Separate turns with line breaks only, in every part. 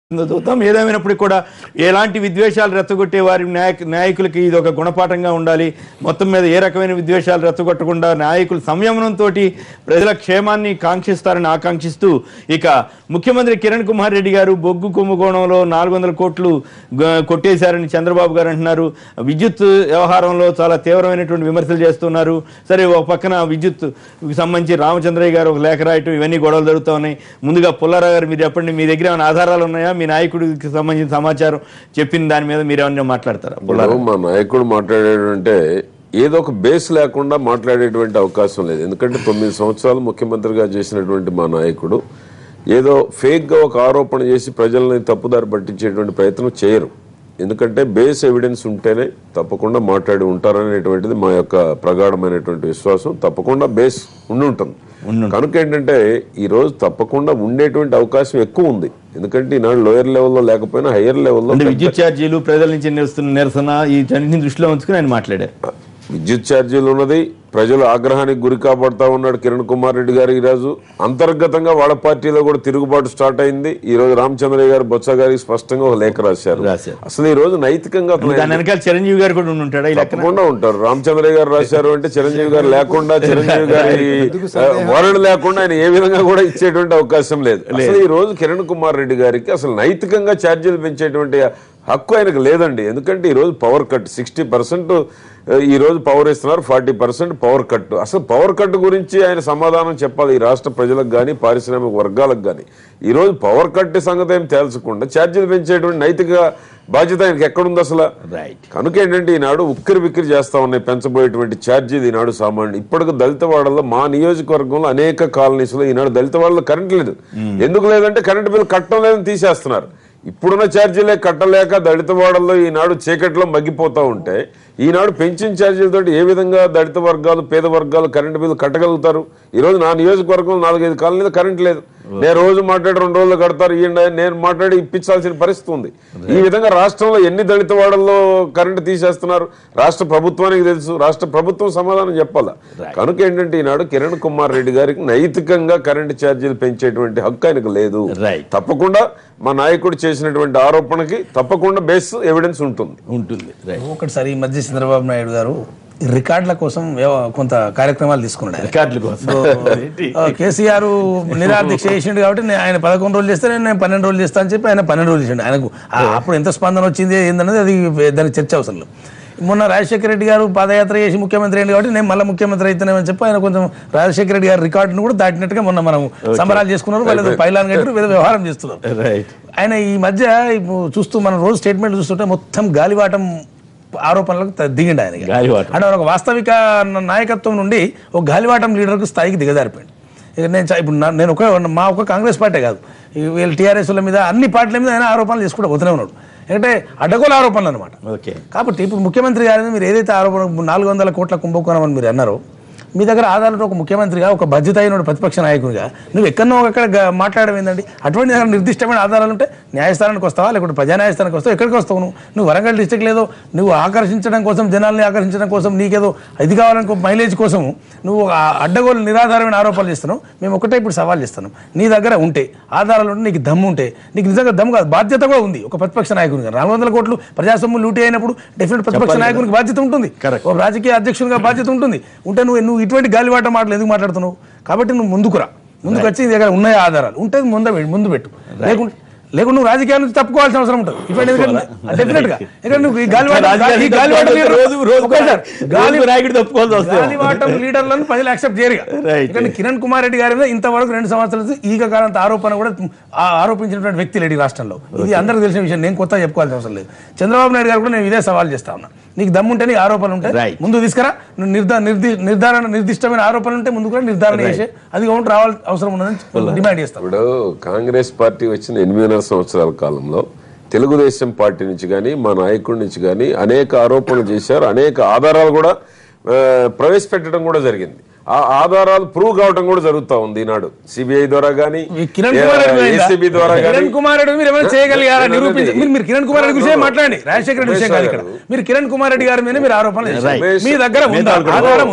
చూద్దాం ఏదేమైనప్పటికీ కూడా ఎలాంటి విద్వేషాలు రెచ్చగొట్టే వారి నాయక నాయకులకి ఇది ఒక గుణపాఠంగా ఉండాలి మొత్తం మీద ఏ రకమైన విద్వేషాలు రెచ్చగొట్టకుండా నాయకులు సంయమనంతో ప్రజల క్షేమాన్ని కాంక్షిస్తారని ఆకాంక్షిస్తూ ఇక ముఖ్యమంత్రి కిరణ్ కుమార్ రెడ్డి గారు బొగ్గు కుంభకోణంలో నాలుగు వందల కోట్లు గ- కొట్టేశారని చంద్రబాబు గారు అంటున్నారు విద్యుత్ వ్యవహారంలో చాలా తీవ్రమైనటువంటి విమర్శలు చేస్తున్నారు సరే ఒక పక్కన విద్యుత్ సంబంధించి రామచంద్రయ్య గారు ఒక లేఖ రాయటం ఇవన్నీ గొడవలు జరుగుతూ ఉన్నాయి ముందుగా పుల్లారావు గారు మీరు చెప్పండి మీ దగ్గర ఏమైనా ఆధారాలు ఉన్నాయా మీ నాయకుడికి సంబంధించిన సమాచారం చెప్పిన దాని మీద మీరు ఏమైనా మాట్లాడతారా
ఇప్పుడు మా నాయకుడు మాట్లాడేటంటే ఏదో ఒక బేస్ లేకుండా మాట్లాడేటువంటి అవకాశం లేదు ఎందుకంటే తొమ్మిది సంవత్సరాలు ముఖ్యమంత్రిగా చేసినటువంటి మా నాయకుడు ఏదో ఫేక్ గా ఒక ఆరోపణ చేసి ప్రజల్ని తప్పుదారి పట్టించేటువంటి ప్రయత్నం చేయరు ఎందుకంటే బేస్ ఎవిడెన్స్ ఉంటేనే తప్పకుండా మాట్లాడి ఉంటారనేటువంటిది మా యొక్క ప్రగాఢమైనటువంటి విశ్వాసం తప్పకుండా బేస్ ఉండి ఉంటుంది కనుక ఏంటంటే ఈ రోజు తప్పకుండా ఉండేటువంటి అవకాశం ఎక్కువ ఉంది ఎందుకంటే ఈనాడు లోయర్ లెవెల్లో లేకపోయినా హయ్యర్ లెవెల్లో
అంటే విద్యుత్ ఛార్జీలు ప్రజల నుంచి నిరుస్తున్న నిరసన ఈ అన్నింటిని దృష్టిలో ఉంచుకుని ఆయన మాట్లాడారు
విద్యుత్ ఛార్జీలు ఉన్నది ప్రజలు ఆగ్రహానికి గురి కాబడతా ఉన్నాడు కిరణ్ కుమార్ రెడ్డి గారు ఈ రోజు అంతర్గతంగా వాళ్ళ పార్టీలో కూడా తిరుగుబాటు స్టార్ట్ అయింది ఈ రోజు రామచంద్రయ్య గారు బొత్స గారికి స్పష్టంగా ఒక లేఖ రాశారు
రాశారు.
అసలు ఈ రోజు నైతికంగా అతను
దాని వెనకాల చిరంజీవి గారు కూడా ఉండి ఉంటాడా ఈ లెక్కన
తప్పకుండా ఉంటారు రామచంద్రయ్య గారు రాశారు అంటే చిరంజీవి గారు లేకుండా చిరంజీవి గారి ఆ, వరుడు లేకుండా ఆయన ఏ విధంగా కూడా ఇచ్చేటువంటి అవకాశం లేదు అసలు ఈ రోజు కిరణ్ కుమార్ రెడ్డి గారికి అసలు నైతికంగా ఛార్జీలు పెంచేటువంటి హక్కు ఆయనకు లేదండి ఎందుకంటే ఈ రోజు పవర్ కట్ సిక్స్టీ పర్సెంట్ ఈ రోజు పవర్ ఇస్తున్నారు ఫార్టీ పర్సెంట్ పవర్ కట్ అసలు పవర్ కట్ గురించి ఆయన సమాధానం చెప్పాలి ఈ రాష్ట్ర ప్రజలకు కానీ పారిశ్రామిక వర్గాలకు కానీ ఈ రోజు పవర్ కట్ సంగతి ఏం తేల్చకుండా ఛార్జీలు పెంచేటువంటి నైతిక బాధ్యత ఆయనకి ఎక్కడుంది అసలు
రైట్
కనుక ఏంటంటే ఈనాడు ఉక్కిరి బిక్కిరి చేస్తా ఉన్నాయి పెంచబోయేటువంటి ఛార్జీలు ఈనాడు సామాన్యుడు ఇప్పటికి దళిత వాడల్లో మా నియోజకవర్గంలో అనేక కాలనీస్ లో ఈనాడు దళిత వాళ్ళలో కరెంట్ లేదు ఎందుకు లేదంటే కరెంట్ బిల్ కట్టడం లేదని తీసేస్తున్నారు ఇప్పుడున్న ఛార్జీలే కట్టలేక దళిత వాడల్లో ఈనాడు చీకట్లో మగ్గిపోతా ఉంటే ఈనాడు పెన్షన్ ఛార్జీలతో ఏ విధంగా దళిత వర్గాలు పేద వర్గాలు కరెంట్ బిల్లు కట్టగలుగుతారు ఈ రోజు నా నియోజకవర్గంలో నాలుగైదు కాలనీలో కరెంట్ లేదు నేను రోజు మాట్లాడి రెండు రోజులు కడతారు ఇయ్యండి అని నేను మాట్లాడి ఇప్పించాల్సిన పరిస్థితి ఉంది ఈ విధంగా రాష్ట్రంలో ఎన్ని దళిత వాడల్లో కరెంటు తీసేస్తున్నారు రాష్ట్ర ప్రభుత్వానికి తెలుసు రాష్ట్ర ప్రభుత్వం సమాధానం చెప్పాలా కనుక ఏంటంటే ఈనాడు కిరణ్ కుమార్ రెడ్డి గారికి నైతికంగా కరెంటు ఛార్జీలు పెంచేటువంటి హక్కు ఆయనకు లేదు
Right.
తప్పకుండా మా నాయకుడు చేసినటువంటి ఆరోపణకి తప్పకుండా బేస్ ఎవిడెన్స్ ఉంటుంది
ఉంటుంది రైట్
ఒకటిసారి ఈ మధ్య చంద్రబాబు నాయుడు గారు ఈ రికార్డుల కోసం వ్యవ- కొంత కార్యక్రమాలు తీసుకున్నాడు ఆయన.
రికార్డుల కోసం
ఆ, కేసీఆర్ నిరాదీక్ష చేసిండు కాబట్టి నేను ఆయన పదకొండు రోజులు చేస్తే నేను పన్నెండు రోజులు చేస్తా అని చెప్పి ఆయన పన్నెండు రోజులు చేసిండు ఆయనకు ఆ, అప్పుడు ఎంత స్పందన వచ్చింది ఏందన్నది అది దానికి చర్చ అవసరం లేదు. మొన్న రాజశేఖర రెడ్డి గారు పాదయాత్ర చేసి ముఖ్యమంత్రి అయింది కాబట్టి నేను మళ్ళీ ముఖ్యమంత్రి అవుతానని చెప్పి ఆయన కొంచెం రాజశేఖర రెడ్డి గారి రికార్డును కూడా దాటినట్టుగా మొన్న మనం సంబరాలు చేసుకున్నారు వాళ్ళు పైలాన్ గట్టి వేరే వ్యవహారం చేస్తున్నారు
రైట్
ఆయన ఈ మధ్య ఇప్పుడు చూస్తూ మనం రోజు స్టేట్మెంట్ చూస్తుంటే మొత్తం గాలివాటం ఆరోపణలకు త- దిగిండు ఆయన ఇక.
గాలివాటం.
అంటే ఒక వాస్తవిక న- నాయకత్వం నుండి ఒక గాలివాటం లీడర్కు స్థాయికి దిగజారిపోయింది ఇక నేను చ- ఇప్పుడు నా- నేను ఒక మా ఒక కాంగ్రెస్ పార్టీ కాదు ఈ వీళ్ళు టీఆర్ఎస్ల మీద అన్ని పార్టీల మీద ఆయన ఆరోపణలు చేసుకుంటూ పోతూనే ఉన్నాడు ఎందుకంటే అడ్డగోలు ఆరోపణలు అనమాట
ఓకే
కాబట్టి ఇప్పుడు ముఖ్యమంత్రి గారిని మీరు ఏదైతే ఆరోపణ నాలుగు వందల కోట్ల కుంభకోణం అని మీరు అన్నారో మీ దగ్గర ఆధారాలు ఒక ముఖ్యమంత్రిగా ఒక బాధ్యత అయిన ప్రతిపక్ష నాయకునిగా నువ్వు ఎక్కడో అక్కడ గ- మాట్లాడడం ఏందండి అటువంటి దగ్గర నిర్దిష్టమైన ఆధారాలు ఉంటే న్యాయస్థానానికి వస్తావా లేకుంటే ప్రజా న్యాయస్థానానికి వస్తావు ఎక్కడికి వస్తావు నువ్వు నువ్వు వరంగల్ డిస్టిక్ లేదో నువ్వు ఆకర్షించడం కోసం జనాల్ని ఆకర్షించడం కోసం నీకేదో ఇది కావాలనుకో మైలేజ్ కోసం నువ్వు ఆ అడ్డగోలు నిరాధారమైన ఆరోపణలు చేస్తున్నావు మేము ఒకటే ఇప్పుడు సవాల్ చేస్తున్నాం నీ దగ్గర ఉంటే ఆధారాలు ఉంటే నీకు దమ్ము ఉంటే నీకు నిజంగా దమ్ము కాదు బాధ్యత కూడా ఉంది ఒక ప్రతిపక్ష నాయకునిగా నాలుగు వందల కోట్లు ప్రజాసొమ్ము లూటీ అయినప్పుడు డెఫినెట్ ప్రతిపక్ష నాయకునికి బాధ్యత ఉంటుంది
Correct.
ఒక రాజకీయ అధ్యక్షునిగా బాధ్యత ఉంటుంది ఉంటే నువ్వు నువ్వు ఇటువంటి గాలివాట మాటలు ఎందుకు మాట్లాడుతున్నావు కాబట్టి నువ్వు ముందుకురా ముందుకు వచ్చి నీ దగ్గర ఉన్నాయి ఆధారాలు ఉంటే ముందు ముందు పెట్టు లేకుంటే లేకుంటే నువ్వు రాజకీయాల నుంచి తప్పుకోవాల్సిన అవసరం ఉంటుంది ఇటువంటి డెఫినెట్ గా ఇక్కడ నువ్వు ఈ గాలివాట ఈ గాలివాట leader-
రోజు రోజు
ఒకే సార్, గాలి
రోజు నాయకుడు తప్పుకోవాల్సి వస్తుంది
గాలివాటం లీడర్లను ప్రజలు యాక్సెప్ట్ చేయరు ఇక.
Right.
ఇక్కడ కిరణ్ కుమార్ రెడ్డి గారి మీద ఇంతవరకు రెండు సంవత్సరాల నుంచి ఈగ కాలంత ఆరోపణ కూడా ఆ- ఆరోపించినటువంటి వ్యక్తి లేడు ఈ రాష్ట్రంలో ఇది అందరికీ తెలిసిన విషయం నేను కొత్త చెప్పుకోవాల్సిన అవసరం లేదు చంద్రబాబు నాయుడు గారు కూడా నేను ఇదే సవాల్ చేస్తా ఉన్నా నీకు దమ్ముంటే నీకు ఆరోపణలు ఉంటే
Right.
ముందు తీసుకురా నువ్వు నిర్ధా- నిర్ది- నిర్ధారణ నిర్దిష్టమైన ఆరోపణలు ఉంటే ముందు కూడా నిర్ధారణ చేసే అది ఒకటి రావాలి అవసరం ఉన్నదని డిమాండ్ చేస్తాం
ఇప్పుడు కాంగ్రెస్ పార్టీ వచ్చిన ఎనిమిదిన్నర సంవత్సరాల కాలంలో తెలుగుదేశం పార్టీ నుంచి కానీ మా నాయకుడి నుంచి కానీ అనేక ఆరోపణలు చేశారు అనేక ఆధారాలు కూడా ఆ, ప్రవేశపెట్టడం కూడా జరిగింది ఆ ఆధారాలు ప్రూవ్ కావడం కూడా జరుగుతా ఉంది ఈనాడు సిబిఐ ద్వారా కానీ
ఈ కిరణ్ కుమార్ రెడ్డి మీద
ఏసీబీ ద్వారా కానీ
కిరణ్ కుమార్ రెడ్డి మీరు ఏమైనా చేయగలిగారా నిరూపించి మీరు మీరు కిరణ్ కుమార్ రెడ్డి విషయం మాట్లాడండి రాజశేఖర రెడ్డి విషయం కాదు ఇక్కడ మీరు కిరణ్ కుమార్ రెడ్డి గారి మీద మీరు ఆరోపణలు చేశారు.
Right.
మీ దగ్గర ఉందా
మేధావులు కూడా.
ఆధారం ఉందా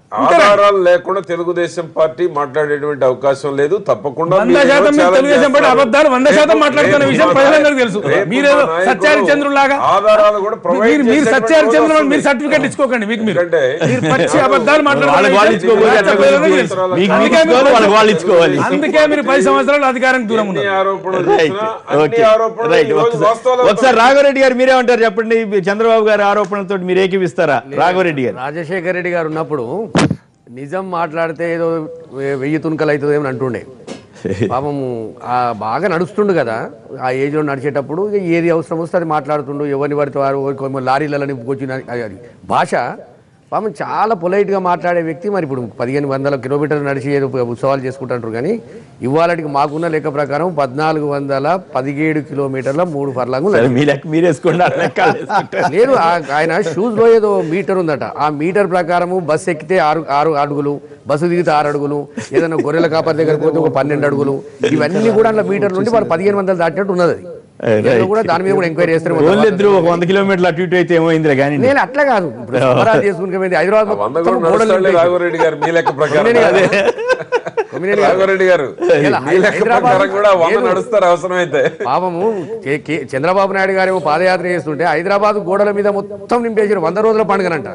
ఆధారాలు లేకుండా తెలుగుదేశం పార్టీ మాట్లాడేటువంటి అవకాశం లేదు తప్పకుండా
వంద
మీరు
శాతం మీరు
challenge
తెలుగుదేశం పార్టీ
చేస్తారు.
అబద్ధాలు వంద శాతం
రేపు-
మాట్లాడుతున్న
రేపు
విషయం
మా
ప్రజలందరికీ తెలుసు
రేపు
మీరేదో
మా నాయకుడు
సత్యారి చంద్రులాగా
ఆధారాలు కూడా provide
మీరు మీరు
చేసేటువంటి
సత్యారి
రోజు
చంద్రులు
వస్తుంది.
మీరు సర్టిఫికెట్ ఇచ్చుకోకండి మీకు మీరు
ఎందుకంటే
మీరు పచ్చి అబద్ధాలు
వాళ్ళకి వాళ్ళు
మాట్లాడాలి
ఇచ్చుకోకపోతే ఎట్లా కుదురుతుంది? మీకు మీకు ఇచ్చుకోవాలి వాళ్ళకి వాళ్ళు ఇచ్చుకోవాలి
అందుకే మీరు పది సంవత్సరాలు అధికారానికి దూరం
ఎన్ని
ఉన్నారు
ఆరోపణలు
రైట్
చేసినా అన్ని
ఓకే
ఆరోపణలు
రైట్
ఈ రోజు
ఒకసారి-
వాస్తవాలు
ఒకసారి రాఘవరెడ్డి గారు మీరేమంటారు చెప్పండి చంద్రబాబు గారి ఆరోపణలతో మీరు ఏకీవిస్తారా రాఘవరెడ్డి గారు
రాజశేఖర రెడ్డి గారు ఉన్నప్పుడు నిజం మాట్లాడితే ఏదో వె- వెయ్యి తుణుకలు అవుతుంది అని అంటుండే పాపము ఆ బాగా నడుస్తుండు కదా ఆ ఏజ్లో నడిచేటప్పుడు ఇక ఏది అవసరం వస్తే అది మాట్లాడుతుండు ఎవరిని పడితే వారు కొన్ని లారీలలో నింపుకొచ్చిన అది భాష పాపం చాలా పొలైట్గా మాట్లాడే వ్యక్తి మరి ఇప్పుడు పదిహేను వందల కిలోమీటర్లు నడిచి ఏదో ఉత్సవాలు చేసుకుంటుంటారు కానీ ఇవాళకి మాకున్న లెక్క ప్రకారం పద్నాలుగు వందల పదిహేడు కిలోమీటర్ల మూడు ఫర్లాంగులు
సరే మీ లెక్క మీరేసుకోండి ఆ లెక్కలు వేసుకుంటారు.
లేదు ఆ- ఆయన షూస్ లో ఏదో మీటర్ ఉందట ఆ మీటర్ ప్రకారము బస్సు ఎక్కితే ఆరు ఆరు అడుగులు బస్సు దిగితే ఆరు అడుగులు ఏదైనా గొర్రెల కాపర్ దగ్గర పోతే ఒక పన్నెండు అడుగులు ఇవన్నీ కూడా అందులో మీటర్ నుండి వాడు పదిహేను వందలు దాటినట్టు ఉన్నది అది.
ఏ,
ఏదో
రైట్.
కూడా దాని మీద కూడా ఎంక్వైరీ చేస్తారు
ఓన్లీ ఇద్దరు ఒక వంద కిలోమీటర్లు అటు ఇటు అయితే ఏమైందిలే కానీ
నేను అట్లా కాదు ఇప్పుడు సమరాలు చేసుకుని పోయింది హైదరాబాద్
వంద
మొత్తం
కూడా
గోడలు
నడుస్తాడులే
నింపేసి.
రాఘవరెడ్డి గారు మీ లెక్క ప్రకారం
కొమ్మినేని కాదు. కొమ్మినేని కాదు.
రాఘవరెడ్డి గారు
ఇలా
మీ లెక్క
హైదరాబాద్
ప్రకారం కూడా వంద
లేదు.
నడుస్తారు అవసరమైతే
పాపము కే- కే- చంద్రబాబు నాయుడు గారు ఏమో పాదయాత్ర చేస్తుంటే హైదరాబాద్ గోడల మీద మొత్తం నింపేసారు వంద రోజుల పండుగనంట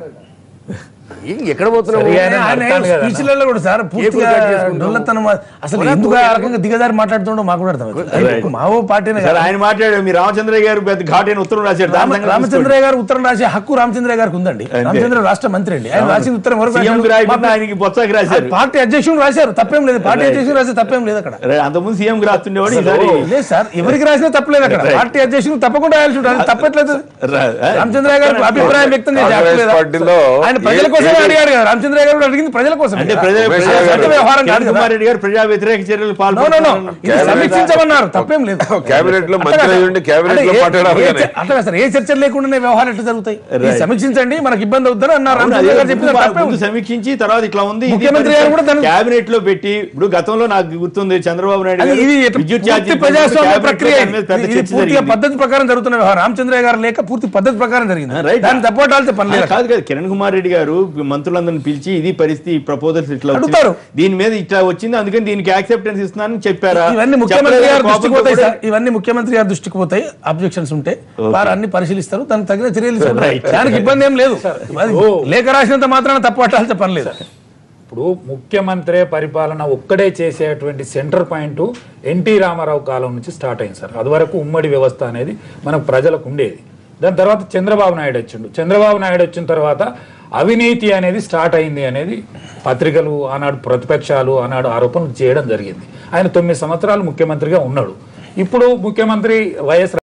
ఈ ఎక్కడ పోతున్నావు
ఆయన స్పీచ్లలో కూడా సార్ పూర్తిగా
కట్ చేసుకుంటాం.
డొల్లతనం అసలు ఎందుకు ఆ రకంగా దిగజారి మాట్లాడుతుండో మాకు కూడా అర్థం మావో పార్టీనే
సరే
కాదు.
ఆయన మాట్లాడారు మీ రామచంద్రయ్య గారు పెద్ద ఘాటైన ఉత్తరం రాశారు దాని
రామ-
సంగతి
రామచంద్రయ్య గారు ఉత్తరం రాసే హక్కు రామచంద్రయ్య గారికి ఉందండి రామచంద్ర రాష్ట్ర మంత్రి అండి ఆయన రాసిన ఉత్తరం ఎవరు
సీఎం
రాశారు?
రాయకుండా ఆయనకి బొత్సకి రాశారు
పార్టీ అధ్యక్షుడు రాశారు తప్పేం లేదు పార్టీ అధ్యక్షుడు రాసే తప్పేం లేదు అక్కడ
రే, అంతకుముందు సీఎం రాస్తుండేవాడు ఈసారి
లేదు సార్ ఎవరికి రాసినా తప్పలేదు అక్కడ
Right.
పార్టీ అధ్యక్షుడు తప్పకుండా రాయాల్సి ఉంటుంది అది తప్పట్లేదు
రా-
రామచంద్రయ్య గారు అభిప్రాయం వ్యక్తం చేసే హక్కు
కాంగ్రెస్
లేదా?
పార్టీలో
ఆయన ప్రజల
ఏ-
కోసమే
ఏ-
అడిగాడు కదా రామచంద్రయ్య గారు కూడా అడిగింది ప్రజల కోసం
అంటే ప్రజా
ఉమేష్
ప్రజా-
గారు-
వ్యవహారం కాదు
కిరణ్
కదా.
కుమార్ రెడ్డి గారు ప్రజా వ్యతిరేక చర్యలు
నో నో నో
పాల్గొన్నారు
ఇది సమీక్షించమన్నారు తప్పేం లేదు
కేబినెట్ లో
అట్లా
మంత్రి
కాదు.
అయ్యి ఉండి కేబినెట్
అంటే
లో
ఏ-
మాట్లాడాలి
ఏ
కానీ.
చ- అట్లా కాదు సార్ ఏ చర్చలు లేకుండానే వ్యవహారాలు ఎట్లా జరుగుతాయి ఇది
Right.
సమీక్షించండి మనకి ఇబ్బంది అవుతుందని అన్నారు
అవును,
రామచంద్రయ్య గారు
అదే
చెప్పిన
ముందు
తప్పే
ముందు
ఉంది.
సమీక్షించి తర్వాత ఇట్లా ఉంది ఇది
ముఖ్యమంత్రి గారు కూడా దాన్ని-
కేబినెట్ లో పెట్టి ఇప్పుడు గతంలో నాకు గుర్తుంది చంద్రబాబు నాయుడు
అది
గారు
ఇది ఎట్లా-
విద్యుత్
పూర్తి
ఛార్జీల
ప్రజాస్వామ్య
కేబినెట్ లో
ప్రక్రియ
దాని మీద పెద్ద
ఇది
చర్చ
పూర్తిగా
జరిగింది.
పద్ధతి ప్రకారం జరుగుతున్న వ్యవహారం రామచంద్రయ్య గారు లేక పూర్తి పద్ధతి ప్రకారం జరిగింది
ఆ, రైట్.
దాన్ని తప్పటాల్సిన పని లేదు
కాదు కాదు కిరణ్ కుమార్ రెడ్డి గారు మంత్రులందరిని పిలిచి ఇది పరిస్థితి ప్రపోజల్స్ ఇట్లా వచ్చింది.
అడుగుతారు.
దీని మీద ఇట్లా వచ్చింది అందుకని దీనికి యాక్సెప్టెన్స్ ఇస్తున్నానని చెప్పారా
ఇవన్నీ ముఖ్యమంత్రి
చెప్పలేదా?
గారి దృష్టికి
కోపంతో
పోతాయి
కూడా-
సార్ ఇవన్నీ ముఖ్యమంత్రి గారి దృష్టికి పోతాయి అబ్జెక్షన్స్ ఉంటే వారు అన్ని పరిశీలిస్తారు దానికి తగిన చర్యలు తీసుకుంటారు.
Right.
దానికి ఇబ్బంది ఏం లేదు అది లేఖ రాసినంత మాత్రాన తప్పు పట్టాల్సిన పని లేదు
ఇప్పుడు ముఖ్యమంత్రి పరిపాలన ఒక్కడే చేసేటువంటి సెంటర్ పాయింట్ ఎన్టీ రామారావు కాలం నుంచి స్టార్ట్ అయింది సార్ అది వరకు ఉమ్మడి వ్యవస్థ అనేది మనకు ప్రజలకు ఉండేది దాని తర్వాత చంద్రబాబు నాయుడు వచ్చిండు చంద్రబాబు నాయుడు వచ్చిన తర్వాత అవినీతి అనేది స్టార్ట్ అయింది అనేది పత్రికలు ఆనాడు ప్రతిపక్షాలు ఆనాడు ఆరోపణలు చేయడం జరిగింది ఆయన తొమ్మిది సంవత్సరాలు ముఖ్యమంత్రిగా ఉన్నాడు ఇప్పుడు ముఖ్యమంత్రి వైఎస్